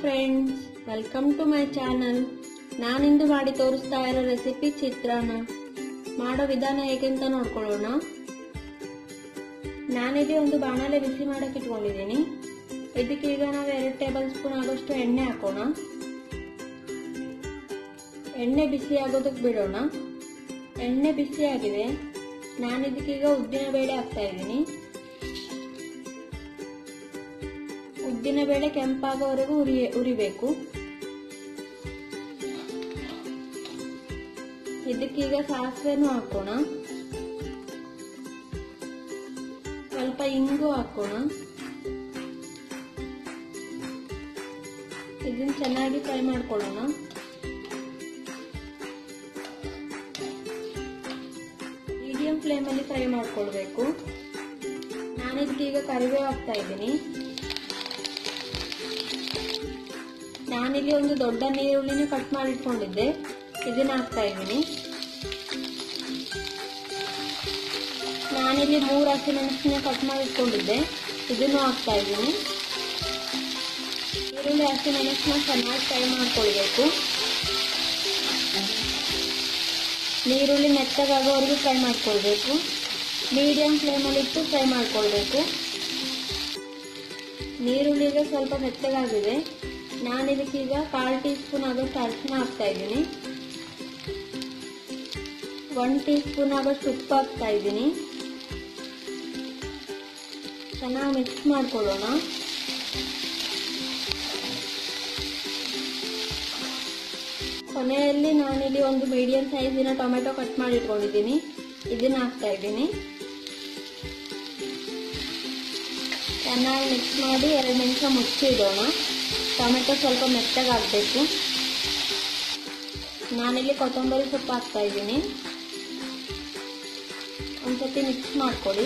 friends welcome to my channel ನಾನಿಂದು ಮಾಡಿ ತೋರಿಸ್ತಾ ಇರೋ ರೆಸಿಪಿ ಚಿತ್ರಾನ್ನ ಮಾಡೋ ವಿಧಾನ ಹೇಗೆ ಅಂತ ನೋಡ್ಕೊಳ್ಳೋಣ ನಾನಿಲ್ಲಿ ಒಂದು ಬಾಣಲೆ ಬಿಸಿ ಮಾಡಕ್ಕೆ ಇಟ್ಕೊಂಡಿದ್ದೀನಿ ಇದಕ್ಕೆ ಈಗ ನಾವು ಎರಡು ಟೇಬಲ್ ಸ್ಪೂನ್ ಆಗೋಷ್ಟು ಎಣ್ಣೆ ಹಾಕೋಣ ಎಣ್ಣೆ ಬಿಸಿ ಆಗೋದಕ್ಕೆ ಬಿಡೋಣ ಎಣ್ಣೆ ಬಿಸಿ ಆಗಿದೆ ನಾನು ಇದಕ್ಕೀಗ ಉದ್ದಿನ ಬೇಳೆ ಹಾಕ್ತಾ ಇದ್ದೀನಿ ಉದ್ದಿನ ಬೇಳೆ ಕೆಂಪಾಗೋವರೆಗೂ ಉರಿ ಉರಿಬೇಕು ಇದಕ್ಕೀಗ ಸಾಸಿವೆನೂ ಹಾಕೋಣ ಸ್ವಲ್ಪ ಇಂಗು ಹಾಕೋಣ ಇದನ್ನ ಚೆನ್ನಾಗಿ ಫ್ರೈ ಮಾಡ್ಕೊಳ್ಳೋಣ ಮೀಡಿಯಂ ಫ್ಲೇಮಲ್ಲಿ ಫ್ರೈ ಮಾಡ್ಕೊಳ್ಬೇಕು ನಾನು ಇದಕ್ಕೀಗ ಕರಿಬೇವು ಹಾಕ್ತಾ ಇದ್ದೀನಿ ನಾನಿಲ್ಲಿ ಒಂದು ದೊಡ್ಡ ನೀರುಳ್ಳಿನ ಕಟ್ ಮಾಡಿ ಇಟ್ಕೊಂಡಿದ್ದೆ ಇದನ್ನ ಹಾಕ್ತಾ ಇದ್ದೀನಿ ನಾನಿಲ್ಲಿ ಮೂರು ಹಸಿಮೆಣಸಿನ ಕಟ್ ಮಾಡಿ ಇಟ್ಕೊಂಡಿದ್ದೆ ಇದನ್ನು ಹಾಕ್ತಾ ಇದ್ದೀನಿ ಈರುಳ್ಳಿ ಹಸಿಮೆಣಸನ್ನ ಚೆನ್ನಾಗಿ ಫ್ರೈ ಮಾಡ್ಕೊಳ್ಬೇಕು ನೀರುಳ್ಳಿ ಮೆತ್ತಗಾಗೋವರೆಗೂ ಫ್ರೈ ಮಾಡ್ಕೊಳ್ಬೇಕು ಮೀಡಿಯಂ ಫ್ಲೇಮಲ್ಲಿ ಇಟ್ಟು ಫ್ರೈ ಮಾಡ್ಕೊಳ್ಬೇಕು ನೀರುಳ್ಳಿಗೆ ಸ್ವಲ್ಪ ಮೆತ್ತಗಾಗಿದೆ ನಾನು ಇದಕ್ಕೀಗ ಕಾಲು ಟೀ ಸ್ಪೂನ್ ಆಗೋಷ್ಟು ಅರಿಶಿನ ಹಾಕ್ತಾ ಇದ್ದೀನಿ ಒನ್ ಟೀ ಸ್ಪೂನ್ ಆಗೋಷ್ಟು ಉಪ್ಪು ಹಾಕ್ತಾ ಇದ್ದೀನಿ ಚೆನ್ನಾಗಿ ಮಿಕ್ಸ್ ಮಾಡ್ಕೊಳ್ಳೋಣ ಕೊನೆಯಲ್ಲಿ ನಾನಿಲ್ಲಿ ಒಂದು ಮೀಡಿಯಂ ಸೈಜಿನ ಟೊಮೆಟೊ ಕಟ್ ಮಾಡಿ ಇಟ್ಕೊಂಡಿದ್ದೀನಿ ಇದನ್ನ ಹಾಕ್ತಾ ಇದ್ದೀನಿ ಚೆನ್ನಾಗಿ ಮಿಕ್ಸ್ ಮಾಡಿ ಎರಡು ನಿಮಿಷ ಮುಚ್ಚಿ ಇಡೋಣ ಟೊಮೆಟೊ ಸ್ವಲ್ಪ ಮೆತ್ತಗಾಗಬೇಕು ನಾನಿಲ್ಲಿ ಕೊತ್ತಂಬರಿ ಸೊಪ್ಪು ಹಾಕ್ತಾ ಇದ್ದೀನಿ ಒಂದ್ಸತಿ ಮಿಕ್ಸ್ ಮಾಡ್ಕೊಳ್ಳಿ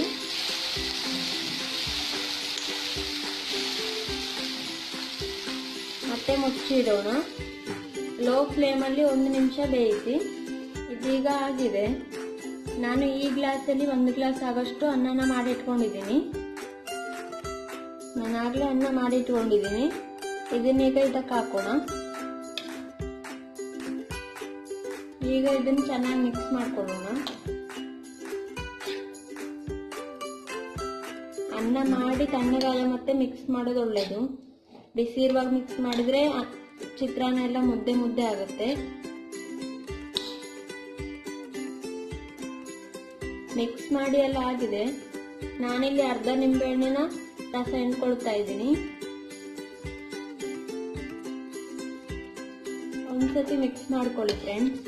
ಮತ್ತೆ ಮುಚ್ಚಿ ಇಡೋಣ ಲೋ ಫ್ಲೇಮಲ್ಲಿ ಒಂದು ನಿಮಿಷ ಬೇಯಿಸಿ ಇದೀಗ ಆಗಿದೆ ನಾನು ಈ ಗ್ಲಾಸಲ್ಲಿ ಒಂದು ಗ್ಲಾಸ್ ಆಗೋಷ್ಟು ಅನ್ನನ ಮಾಡಿ ಇಟ್ಕೊಂಡಿದ್ದೀನಿ ನಾನು ಆಗಲೇ ಅನ್ನ ಮಾಡಿ ಇಟ್ಕೊಂಡಿದ್ದೀನಿ ಇದನ್ನೀಗ ಇದಕ್ಕೆ ಹಾಕೋಣ ಈಗ ಇದನ್ನ ಚೆನ್ನಾಗಿ ಮಿಕ್ಸ್ ಮಾಡ್ಕೊಳ್ಳೋಣ ಅನ್ನ ಮಾಡಿ ತಣ್ಣಗಾಲ ಮತ್ತೆ ಮಿಕ್ಸ್ ಮಾಡೋದು ಒಳ್ಳೇದು ಬಿಸಿ ಇರುವಾಗ ಮಿಕ್ಸ್ ಮಾಡಿದ್ರೆ ಚಿತ್ರಾನ್ನ ಎಲ್ಲ ಮುದ್ದೆ ಮುದ್ದೆ ಆಗುತ್ತೆ ಮಿಕ್ಸ್ ಮಾಡಿ ಎಲ್ಲ ಆಗಿದೆ ನಾನಿಲ್ಲಿ ಅರ್ಧ ನಿಂಬೆಹಣ್ಣಿನ ರಸ ಎಣ್ಕೊಳ್ತಾ ಇದ್ದೀನಿ ಒಂದ್ಸತಿ ಮಿಕ್ಸ್ ಮಾಡ್ಕೊಳ್ಳಿ ಫ್ರೆಂಡ್ಸ್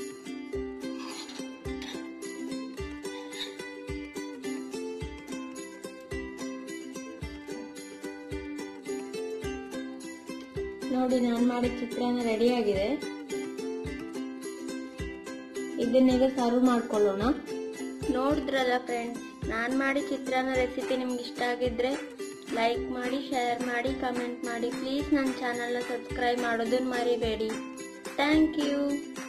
ನೋಡಿ ನಾನು ಮಾಡಿದ ಚಿತ್ರಾನ್ನ ರೆಡಿ ಆಗಿದೆ ಇದನ್ನೀಗ ಸರ್ವ್ ಮಾಡ್ಕೊಳ್ಳೋಣ ನೋಡಿದ್ರಲ್ಲ ಫ್ರೆಂಡ್ಸ್ ನಾನು ಮಾಡಿ ಚಿತ್ರಾನ್ನ ರೆಸಿಪಿ ನಿಮ್ಗೆ ಇಷ್ಟ ಆಗಿದ್ರೆ ಲೈಕ್ ಮಾಡಿ ಶೇರ್ ಮಾಡಿ ಕಮೆಂಟ್ ಮಾಡಿ ಪ್ಲೀಸ್ ನನ್ನ ಚಾನಲ್ನ ಸಬ್ಸ್ಕ್ರೈಬ್ ಮಾಡೋದನ್ನ ಮರಿಬೇಡಿ ಥ್ಯಾಂಕ್ ಯು